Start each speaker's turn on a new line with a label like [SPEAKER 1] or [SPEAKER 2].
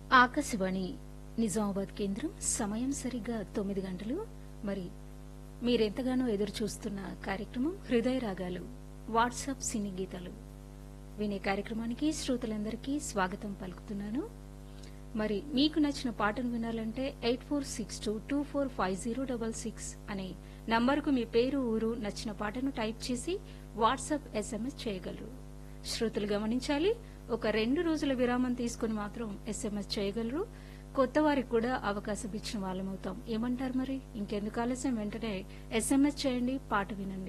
[SPEAKER 1] ఆకాశవాణి నిజామాబాద్ కేంద్రం సమయం సరిగ్గా తొమ్మిది గంటలు మరి మీరెంతగానో ఎదురు చూస్తున్న కార్యక్రమం హృదయ రాగాలు వాట్సాప్ సినీ గీతాలు వినే కార్యక్రమానికి శ్రోతలందరికీ స్వాగతం పలుకుతున్నాను మరి మీకు నచ్చిన పాటను వినాలంటే eight four six two two four five zero double six అనే నంబరుకు మీ పేరు ఊరు నచ్చిన పాటను టైప్ చేసి వాట్సాప్ ఎస్ఎంఎస్ చేయగలరు శ్రోతలు గమనించాలి ఒక రెండు రోజుల విరామం తీసుకుని మాత్రం ఎస్ఎంఎస్ చేయగలరు కొత్త వారికి కూడా అవకాశం ఇచ్చిన వాళ్ళమవుతాం ఏమంటారు మరి ఇంకెందుకు ఆలస్యం వెంటనే ఎస్ఎంఎస్ చేయండి పాట వినండి